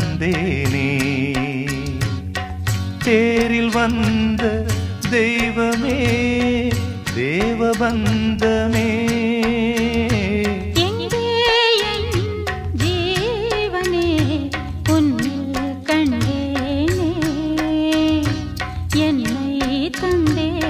தந்தேனே தேரில் வந்த தெய்வமே தேவபந்தமே எங்கே என் ஜீவனே உன்னில் கண்டேனே என்னை தந்தேனே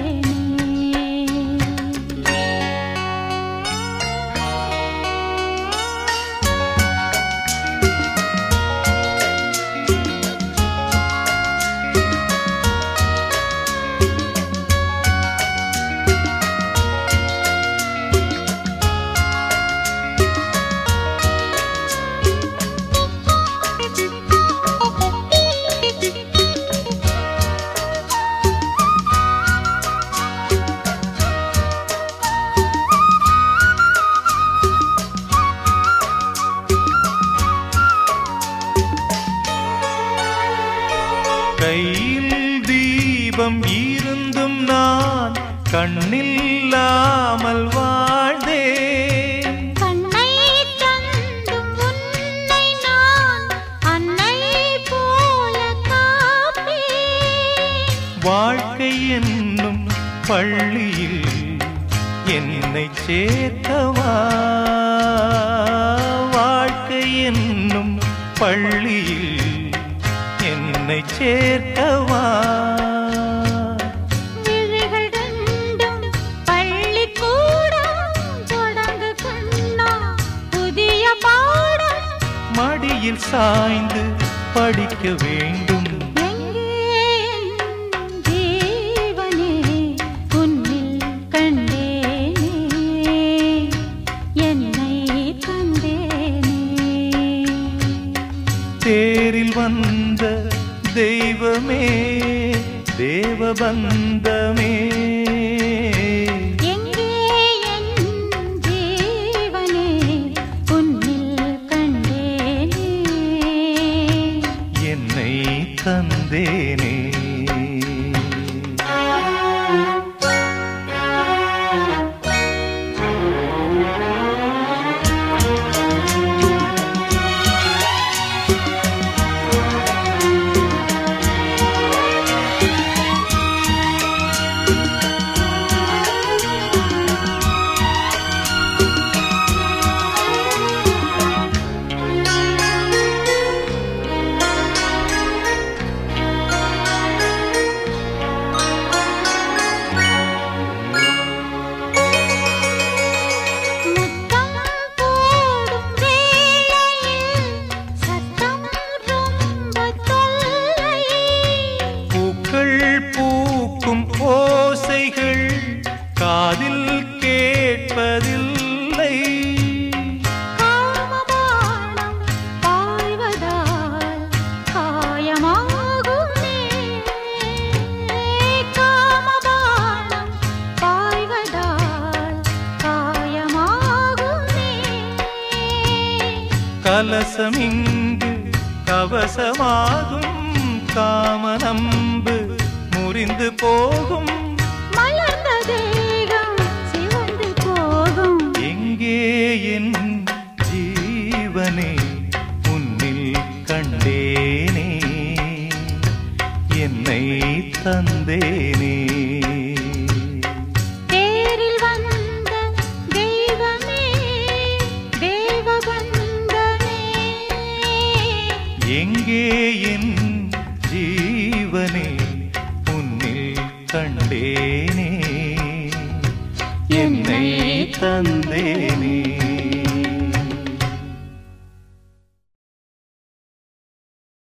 கையில் தீபம் இருந்தும் நான் கண்ணில்லாமல் வாழ்ந்தேன் கண்ணை தந்தும் உன்னை நான் அன்னை போல காப்பேன் வாழ்க்கை என்னும் பள்ளியில் என்னை சேர்க்கவா வாழ்க்கை என்னும் பள்ளியில் என்னை சேர்க்கவா விழிகள் ரெண்டும் பள்ளிக்கூடம் தொடங்கு கண்ணா புதிய பாடம் மடியில் சாய்ந்து படிக்க வேண்டும் எங்கே என் ஜீவனே உன்னில் கண்டேனே என்னை தந்தேனே தேரில் வந்த தெய்வமே தேவபந்தமே எங்கே என் ஜீவனே உன்னில் கண்டேனே என்னை தந்தேனே முத்தம் போடும் வேளையில் சத்தம் ரொம்ப தொல்லை பூக்கள் பூக்கும் ஓசைகள் காதில் கேட்பதில்லை காமபானம் பாய்வதால் காயமாகுமே காமபானம் பாய்வதால் காயமாகுமே கலசமிங்கு கவசமாகும் காமனம்பு முறிந்து போகும் மலர்ந்த தேகம் சிவந்து போகும் எங்கே என் ஜீவனே உன்னில் கண்டேனே என்னை தந்தேனே தேரில் வந்த தெய்வமே தேவபந்தமே எங்கே என் ஜீவனே உன்னில் கண்டேனே என்னை தந்தேனே